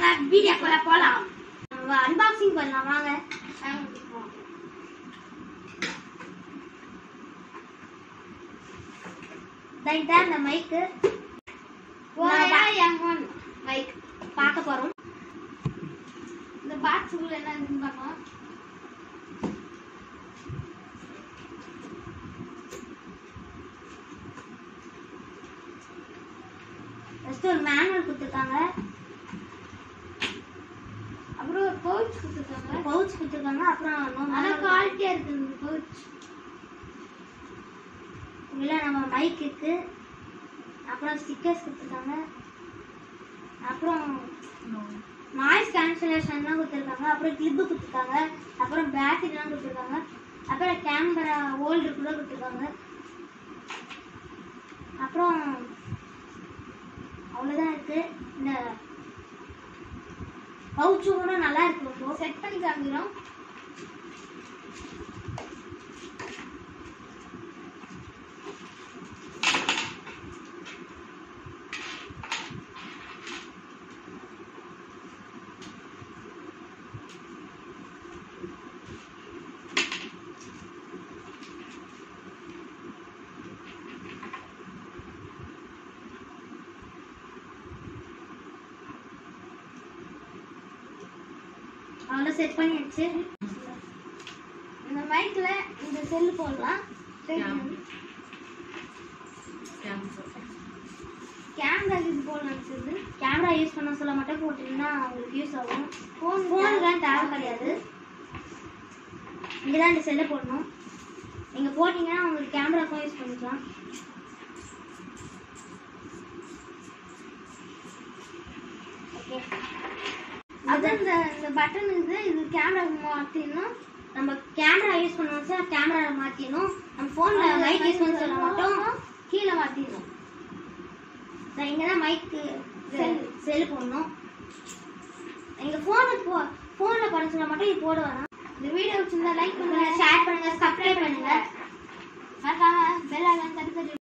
வீடியோக்குள்ள போலாம் அன்பாக்சிங் பண்ணலாம் வாங்க இதான் இந்த மைக்கு எம் மைக் பார்க்க போறோம் இந்த பாக்ஸுக்குள்ள என்ன இருக்குன்னு பார்க்கலாம் ஃபர்ஸ்ட் ஒரு மேனுவல் கொடுத்துருக்காங்க அப்புறம் ஒரு பவுச் கொடுத்துருக்காங்க பவுச் கொடுத்துருக்காங்க அப்புறம் no ஆனா manual. குவாலிட்டியா இருக்கு இந்த பவுச் இதுல நம்ம மைக் இருக்கு அப்புறம் ஸ்டிக்கர்ஸ் கொடுத்துருக்காங்க அப்புறம் நாய்ஸ் கேன்சலேஷன்லாம் கொடுத்துருக்காங்க அப்புறம் கிளிப்பு கொடுத்துருக்காங்க அப்புறம் பேட்டரிலாம் கொடுத்துருக்காங்க அப்புறம் கேமரா ஹோல்டர் கூட கொடுத்துருக்காங்க அப்புறம் அவ்வளோதான் இருக்கு இந்த பவுச்சு கூட நல்லா இருக்கு ரொம்ப செட் பண்ணி காமிக்கிறோம் அவ்வளோ செட் பண்ணியாச்சு இந்த மைக்ல இந்த செல் போடலாம் கேமரா இது போடலாம் செல் கேமரா யூஸ் பண்ண சொல்ல மட்டும் போட்டிங்கன்னா உங்களுக்கு யூஸ் ஆகும் ஃபோன் ஃபோனுக்குலாம் தேவை கிடையாது இங்கே தான் இந்த செல்லை போடணும் நீங்கள் போட்டிங்கன்னா உங்களுக்கு கேமராக்கும் யூஸ் பண்ணிக்கலாம் ஓகே அதான் இந்த இந்த பட்டன் இது இது கேமரா மாத்திடணும் நம்ம கேமரா யூஸ் பண்ணணும் சார் கேமரா மாற்றிடணும் நம்ம ஃபோனில் மைக் யூஸ் பண்ண சொல்ல மட்டும் கீழே மாத்திடணும் இங்கே தான் மைக்கு Cell. செல் போடணும் எங்கள் ஃபோனுக்கு போ ஃபோனில் பண்ண சொல்ல மட்டும் இது போட வேணாம் இந்த வீடியோ பிடிச்சிருந்தா லைக் பண்ணுங்க ஷேர் பண்ணுங்க சப்ஸ்கிரைப் பண்ணுங்க மறக்காம பெல் ஐகான் தட்டி தட்டி